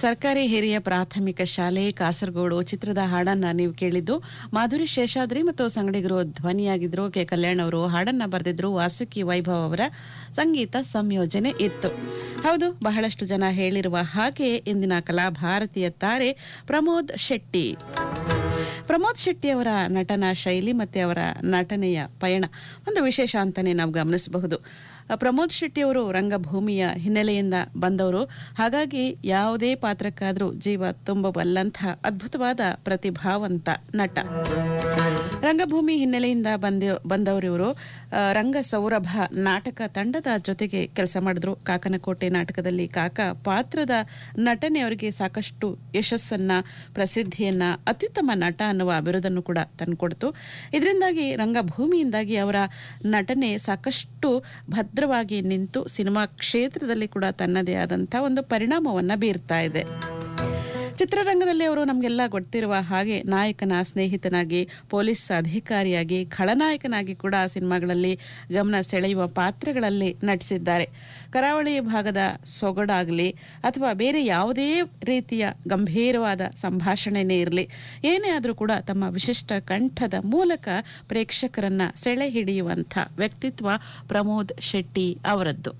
ಸರ್ಕಾರಿ ಹಿರಿಯ ಪ್ರಾಥಮಿಕ ಶಾಲೆ ಕಾಸರಗೋಡು ಚಿತ್ರದ ಹಾಡನ್ನ ನೀವು ಕೇಳಿದ್ದು ಮಾಧುರಿ ಶೇಷಾದ್ರಿ ಮತ್ತು ಸಂಗಡಿಗರು ಧ್ವನಿಯಾಗಿದ್ರು ಕೆ ಕಲ್ಯಾಣ್ ಅವರು ಹಾಡನ್ನ ಬರೆದಿದ್ರು ವಾಸುಕಿ ವೈಭವ್ ಅವರ ಸಂಗೀತ ಸಂಯೋಜನೆ ಇತ್ತು ಹೌದು ಬಹಳಷ್ಟು ಜನ ಹೇಳಿರುವ ಹಾಗೆ ಇಂದಿನ ಕಲಾಭಾರತೀಯ ತಾರೆ ಪ್ರಮೋದ್ ಶೆಟ್ಟಿ ಪ್ರಮೋದ್ ಶೆಟ್ಟಿ ಅವರ ನಟನಾ ಶೈಲಿ ಮತ್ತೆ ಅವರ ನಟನೆಯ ಪಯಣ ಒಂದು ವಿಶೇಷ ಅಂತಾನೆ ನಾವು ಗಮನಿಸಬಹುದು ಪ್ರಮೋದ್ ಶೆಟ್ಟಿ ಅವರು ರಂಗಭೂಮಿಯ ಹಿನ್ನೆಲೆಯಿಂದ ಬಂದವರು ಹಾಗಾಗಿ ಯಾವುದೇ ಪಾತ್ರಕ್ಕಾದ್ರೂ ಜೀವ ತುಂಬಬಲ್ಲಂಥ ಅದ್ಭುತವಾದ ಪ್ರತಿಭಾವಂತ ನಟ ರಂಗಭೂಮಿ ಹಿನ್ನೆಲೆಯಿಂದ ಬಂದ ಬಂದವರು ಇವರು ರಂಗ ಸೌರಭ ನಾಟಕ ತಂಡದ ಜೊತೆಗೆ ಕೆಲಸ ಮಾಡಿದ್ರು ಕಾಕನಕೋಟೆ ನಾಟಕದಲ್ಲಿ ಕಾಕ ಪಾತ್ರದ ನಟನೆ ಅವರಿಗೆ ಸಾಕಷ್ಟು ಯಶಸ್ಸನ್ನ ಪ್ರಸಿದ್ಧಿಯನ್ನ ಅತ್ಯುತ್ತಮ ನಟ ಅನ್ನುವ ಬಿರುದನ್ನು ಕೂಡ ತಂದುಕೊಡ್ತು ಇದರಿಂದಾಗಿ ರಂಗಭೂಮಿಯಿಂದಾಗಿ ಅವರ ನಟನೆ ಸಾಕಷ್ಟು ಭದ್ರವಾಗಿ ನಿಂತು ಸಿನಿಮಾ ಕ್ಷೇತ್ರದಲ್ಲಿ ಕೂಡ ತನ್ನದೇ ಆದಂತಹ ಒಂದು ಪರಿಣಾಮವನ್ನ ಬೀರ್ತಾ ಇದೆ ಚಿತ್ರರಂಗದಲ್ಲಿ ಅವರು ನಮಗೆಲ್ಲ ಗೊತ್ತಿರುವ ಹಾಗೆ ನಾಯಕನ ಸ್ನೇಹಿತನಾಗಿ ಪೊಲೀಸ್ ಅಧಿಕಾರಿಯಾಗಿ ಖಳನಾಯಕನಾಗಿ ಕೂಡ ಸಿನಿಮಾಗಳಲ್ಲಿ ಗಮನ ಸೆಳೆಯುವ ಪಾತ್ರಗಳಲ್ಲಿ ನಟಿಸಿದ್ದಾರೆ ಕರಾವಳಿ ಭಾಗದ ಸೊಗಡಾಗಲಿ ಅಥವಾ ಬೇರೆ ಯಾವುದೇ ರೀತಿಯ ಗಂಭೀರವಾದ ಸಂಭಾಷಣೆನೇ ಇರಲಿ ಏನೇ ಆದರೂ ಕೂಡ ತಮ್ಮ ವಿಶಿಷ್ಟ ಕಂಠದ ಮೂಲಕ ಪ್ರೇಕ್ಷಕರನ್ನ ಸೆಳೆ ಹಿಡಿಯುವಂಥ ವ್ಯಕ್ತಿತ್ವ ಪ್ರಮೋದ್ ಶೆಟ್ಟಿ ಅವರದ್ದು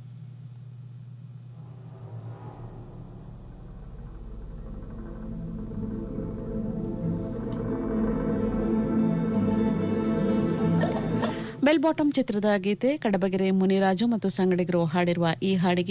ಬೆಲ್ ಬಾಟಮ್ ಚಿತ್ರದ ಗೀತೆ ಕಡಬಗೆರೆ ಮುನಿರಾಜು ಮತ್ತು ಸಂಗಡಿಗರು ಹಾಡಿರುವ ಈ ಹಾಡಿಗೆ